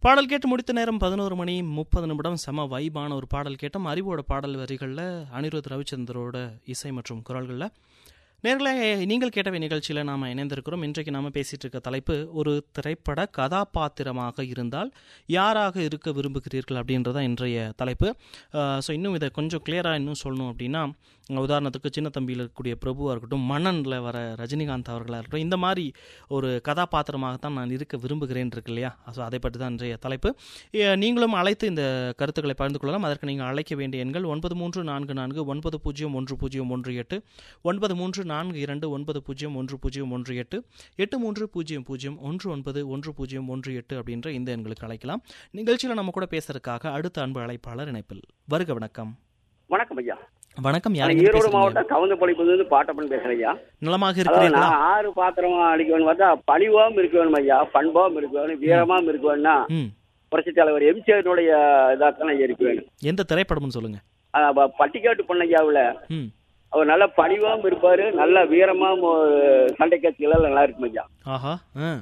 பாடல் கேட்டு முடித்த நேரம் பதினோரு மணி முப்பது நிமிடம் செம வைபான ஒரு பாடல் கேட்டோம் அறிவோட பாடல் வரிகளில் அனிருத் ரவிச்சந்திரோட இசை மற்றும் குரல்களில் நேர்களே நீங்கள் கேட்டவை நிகழ்ச்சியில் நாம் இணைந்திருக்கிறோம் இன்றைக்கு நாம் பேசிகிட்டு இருக்க தலைப்பு ஒரு திரைப்பட கதாபாத்திரமாக இருந்தால் யாராக இருக்க விரும்புகிறீர்கள் அப்படின்றத இன்றைய தலைப்பு ஸோ இன்னும் இதை கொஞ்சம் கிளியராக இன்னும் சொல்லணும் அப்படின்னா உதாரணத்துக்கு சின்ன தம்பியில் இருக்கக்கூடிய பிரபுவாக இருக்கட்டும் மன்னனில் வர ரஜினிகாந்த் அவர்களாக இருக்கட்டும் இந்த மாதிரி ஒரு கதாபாத்திரமாகத்தான் நான் இருக்க விரும்புகிறேன் இருக்கு இல்லையா ஸோ அதை பற்றி தான் இன்றைய தலைப்பு எ, நீங்களும் அழைத்து இந்த கருத்துக்களை பகிர்ந்து கொள்ளலாம் அதற்கு நீங்கள் அழைக்க வேண்டிய எண்கள் ஒன்பது மூன்று நான்கு நான்கு ஒன்பது பூஜ்ஜியம் ஒன்று பூஜ்ஜியம் ஒன்று எட்டு ஒன்பது மூன்று நான்கு இரண்டு ஒன்பது பூஜ்ஜியம் ஒன்று பூஜ்ஜியம் ஒன்று எட்டு எட்டு மூன்று பூஜ்ஜியம் பூஜ்ஜியம் ஒன்று ஒன்பது ஒன்று பூஜ்ஜியம் ஒன்று எட்டு அப்படின்ற இந்த எண்களுக்கு அழைக்கலாம் நிகழ்ச்சியில் நம்ம கூட பேசுறதுக்காக அடுத்த அன்பு அழைப்பாளர் இணைப்பில் வருக வணக்கம் வணக்கம் ஐயா வணக்கம் நான் யாருங்க ஈரோடு பேசுறீங்க? மாவட்டம் கவுந்தப்பள்ளிப்பதிலிருந்து பாட்டப்பன் பேசுறேன் ஐயா நலமாக அதாவது இருக்கிறீர்களா நான் ஆறு பாத்திரம் அடிக்க வேணும் பார்த்தா பணிவாவும் இருக்க வேணும் ஐயா பண்பாவும் இருக்க வேணும் வீரமாவும் இருக்க வேணும்னா ம் புரட்சி தலைவர் எம்ஜிஆருடைய இதாத்தான் ஐயா இருக்க வேணும் எந்த திரைப்படம்னு சொல்லுங்க ஆஹ் அப்ப பட்டிக்காட்டு பொண்ணையாவில் ம் அவர் நல்ல பணிவாவும் இருப்பாரு நல்ல வீரமாவும் ஒரு சண்டை காட்சிகள் நல்லா இருக்கும் ஐயா ஆஹா ஆ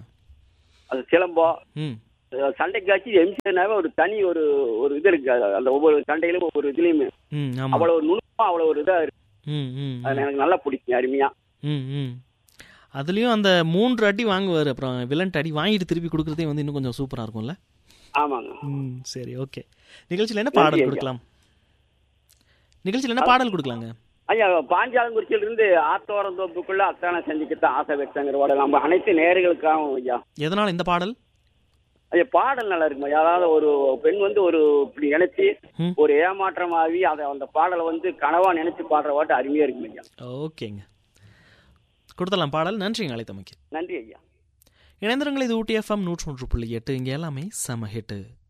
அது சிலம்பம் ம் அஹ் சண்டை காட்சி எம்ஜிஆர்னாவே ஒரு தனி ஒரு ஒரு இது இருக்கு அது அந்த ஒவ்வொரு சண்டையிலும் ஒவ்வொரு இதுலயுமே ம் ஆமாம் அவ்வளவு ஒரு நுணுப்பம் அவ்வளவு ஒரு இதா இருக்கு ம் ம் அது எனக்கு நல்லா பிடிக்கும் அருமையா ம் ம் அதுலேயும் அந்த மூன்று அடி வாங்குவார் அப்புறம் வில்லன்ட் அடி வாங்கிட்டு திருப்பி கொடுக்குறதே வந்து இன்னும் கொஞ்சம் சூப்பராக இருக்கும்ல ஆமாங்க ம் சரி ஓகே நிகழ்ச்சியில் என்ன நன்றி பாடல் ஐயா. கொடுக்கலாம் நிகழ்ச்சியில் என்ன பாடல் கொடுக்கலாங்க ஐயா பாஞ்சாலங்குறிச்சியில இருந்து ஆத்தோரம் தோப்புக்குள்ள அத்தானை செஞ்சுக்கத்தான் ஆசை வச்சாங்கிறவோட நம்ம அனைத்து நேர்களுக்காகவும் ஐயா எதனால் இந்த பாடல் ஐயா பாடல் நல்லா இருக்கும் ஐயா அதாவது ஒரு பெண் வந்து ஒரு இப்படி நினைச்சு ம். ஒரு ஏமாற்றமாகி அதை அந்த பாடலை வந்து கனவா நினைச்சு பாடுற பாட்டு அருமையா இருக்கும் ஐயா ஓகேங்க கொடுத்தலாம் பாடல் நன்றிங்க அழைத்தமைக்கு நன்றி ஐயா இணைந்திரங்கள் இது ஊட்டி எஃப்எம் நூற்றி ஒன்று புள்ளி எட்டு இங்கே எல்லாமே செம ஹிட்டு